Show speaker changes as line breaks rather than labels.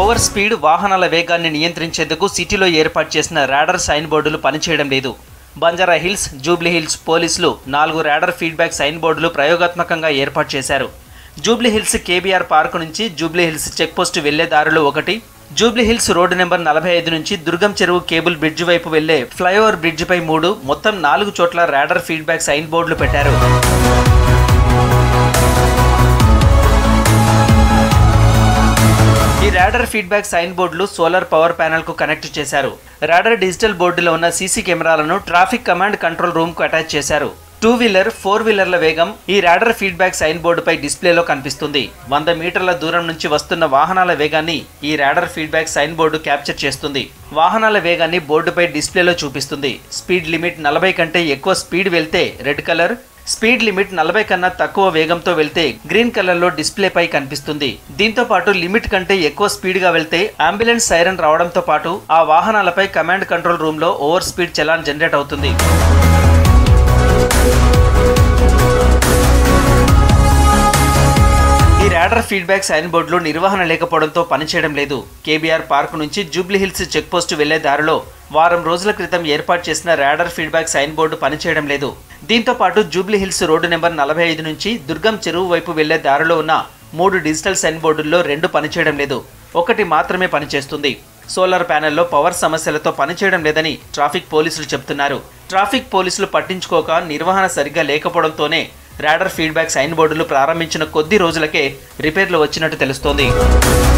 over speed వాహనాల వేగాన్ని నియంత్రించేందుకు సిటీలో ఏర్పాటు చేసిన రాడర్ సైన్ బోర్డులు పనిచేయడం లేదు బంజారా హిల్స్ జూబ్లీ హిల్స్ పోలీసులు నాలుగు రాడర్ ఫీడ్బ్యాక్ సైన్ బోర్డులు ప్రయోగాత్మకంగా ఏర్పాటు చేశారు జూబ్లీ హిల్స్ కేబీఆర్ పార్క్ నుంచి జూబ్లీ హిల్స్ చెక్ పోస్ట్ వెళ్లే దారిలో ఒకటి జూబ్లీ హిల్స్ రోడ్డు నెంబర్ నలభై ఐదు నుంచి దుర్గం చెరువు కేబుల్ బ్రిడ్జ్ వైపు వెళ్లే ఫ్లైఓవర్ బ్రిడ్జ్ పై మూడు మొత్తం నాలుగు చోట్ల రాడర్ ఫీడ్బ్యాక్ సైన్ బోర్డులు పెట్టారు ఈ రాడర్ ఫీడ్బ్యాక్ సైన్ బోర్డులు సోలార్ పవర్ ప్యానెల్ కు కనెక్ట్ చేశారు రాడర్ డిజిటల్ బోర్డులో ఉన్న సీసీ కెమెరాలను ట్రాఫిక్ కమాండ్ కంట్రోల్ రూమ్ కు అటాచ్ చేశారు టూ వీలర్ ఫోర్ వీలర్ల వేగం ఈ రాడర్ ఫీడ్బ్యాక్ సైన్ బోర్డుపై డిస్ప్లేలో కనిపిస్తుంది వంద మీటర్ల దూరం నుంచి వస్తున్న వాహనాల వేగాన్ని ఈ radar feedback sign board capture చేస్తుంది వాహనాల వేగాన్ని బోర్డుపై డిస్ప్లేలో చూపిస్తుంది స్పీడ్ లిమిట్ నలభై కంటే ఎక్కువ స్పీడ్ వెళ్తే రెడ్ కలర్ స్పీడ్ లిమిట్ నలభై కన్నా తక్కువ వేగంతో వెళ్తే గ్రీన్ కలర్ లో డిస్ప్లే పై కనిపిస్తుంది దీంతో పాటు లిమిట్ కంటే ఎక్కువ స్పీడ్ గా వెళ్తే అంబులెన్స్ సైరన్ రావడంతో పాటు ఆ వాహనాలపై కమాండ్ కంట్రోల్ రూమ్ లో ఓవర్ స్పీడ్ చలాన్ జనరేట్ అవుతుంది ఈ రాడర్ ఫీడ్బ్యాక్ సైన్ బోర్డులు నిర్వహణ లేకపోవడంతో పనిచేయడం లేదు కేబీఆర్ పార్క్ నుంచి జూబ్లీ హిల్స్ చెక్ పోస్ట్ వెళ్లే దారిలో వారం రోజుల క్రితం ఏర్పాటు చేసిన రాడర్ ఫీడ్బ్యాక్ సైన్ బోర్డు పనిచేయడం లేదు దీంతో పాటు జూబ్లీ హిల్స్ రోడ్డు నెంబర్ నలభై ఐదు నుంచి దుర్గం చెరువు వైపు వెళ్లే దారిలో ఉన్న మూడు డిజిటల్ సైన్ బోర్డుల్లో రెండు పనిచేయడం లేదు ఒకటి మాత్రమే పనిచేస్తుంది సోలార్ ప్యానెల్లో పవర్ సమస్యలతో పనిచేయడం లేదని ట్రాఫిక్ పోలీసులు చెబుతున్నారు ట్రాఫిక్ పోలీసులు పట్టించుకోక నిర్వహణ సరిగ్గా లేకపోవడంతోనే రాడర్ ఫీడ్బ్యాక్ సైన్ బోర్డులు ప్రారంభించిన కొద్ది రోజులకే రిపేర్లు వచ్చినట్టు తెలుస్తోంది